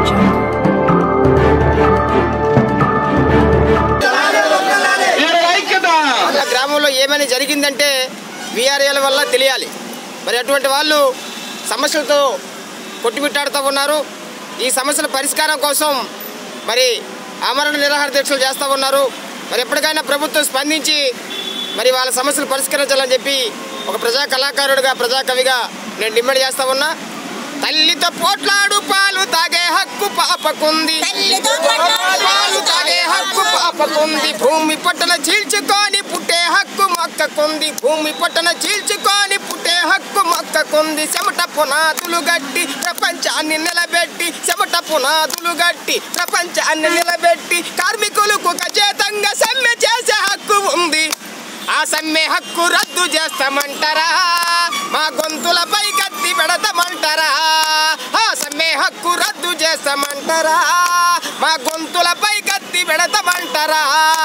ఆ గ్రామంలో ఏమైనా జరిగిందంటే వీఆర్ఏల వల్ల తెలియాలి మరి అటువంటి వాళ్ళు సమస్యలతో కొట్టుమిట్టాడుతూ ఉన్నారు ఈ సమస్యల పరిష్కారం కోసం మరి ఆమరణ నిరాహార దీక్షలు చేస్తూ ఉన్నారు మరి ఎప్పటికైనా ప్రభుత్వం స్పందించి మరి వాళ్ళ సమస్యలు పరిష్కరించాలని చెప్పి ఒక ప్రజా కళాకారుడిగా ప్రజా కవిగా నేను డిమాండ్ చేస్తా ఉన్నా తల్లితో పోట్లాడు పాలు తాగే హక్కు పాపకుంది తల్లితో పోట్లాడు పాలు తాగే హక్కు పాపకుంది భూమి పట్టణ చీల్చుకొని పుట్టే హక్కు మొక్కకుంది భూమి పట్టణ చీల్చుకొని పుట్టే హక్కు మొక్కకుంది చెమట పునాదులు గట్టి ప్రపంచాన్ని నిలబెట్టి చెమట పునాదులు గట్టి ప్రపంచాన్ని నిలబెట్టి కార్మికులకు ఖచ్చితంగా సమ్మె చేసే హక్కు ఉంది ఆ సమ్మె హక్కు రద్దు చేస్తామంటారా మా గొంతులపై కత్తి పెడతామంటారా ఆ సమ్మె హక్కు రద్దు చేస్తామంటారా మా గొంతులపై కత్తి పెడతామంటారా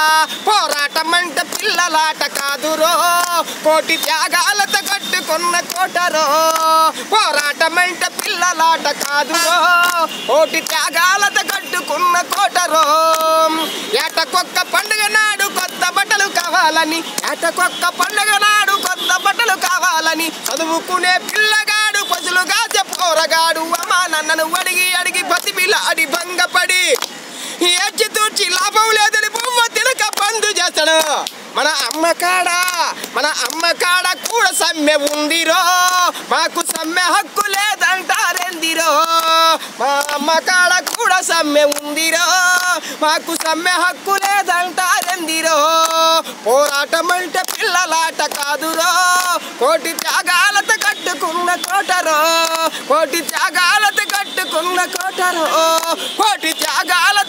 పోరాటం అంటే పిల్లలాట కాదురో కోటి త్యాగాలతో కట్టుకున్న కోటరో పోరాటం అంటే పిల్లలాట కాదురో కోటి త్యాగాలతో కట్టుకున్న కోటరో ఏటకొక్క పండుగ నాడు కొత్త బట్టలు కావాలని ఏటకొక్క పండుగ నాడు కొత్త బట్టలు కావాలని చదువుకునే పిల్లగాడు పసులుగా పోరగాడు అమ్మా నన్నను అడిగి అడిగి బతిమిలాడి భంగపడి ఏడ్చి తూర్చి లాభం లేదని బొమ్మ తినక బంధు చేస్తాడు మన అమ్మ కాడ మన అమ్మ కాడ కూడా సమ్మె ఉందిరో మాకు సమ్మె హక్కు లేదంటారెందిరో మా అమ్మ కాడ కూడా సమ్మె ఉందిరో మాకు సమ్మె హక్కు లేదంటారెందిరో పోరాటం అంటే పిల్లలాట కాదురో కోటి త్యాగాలతో కట్టుకున్న కోటరో కోటి త్యాగాలతో కట్టుకున్న కోటరో కోటి త్యాగాల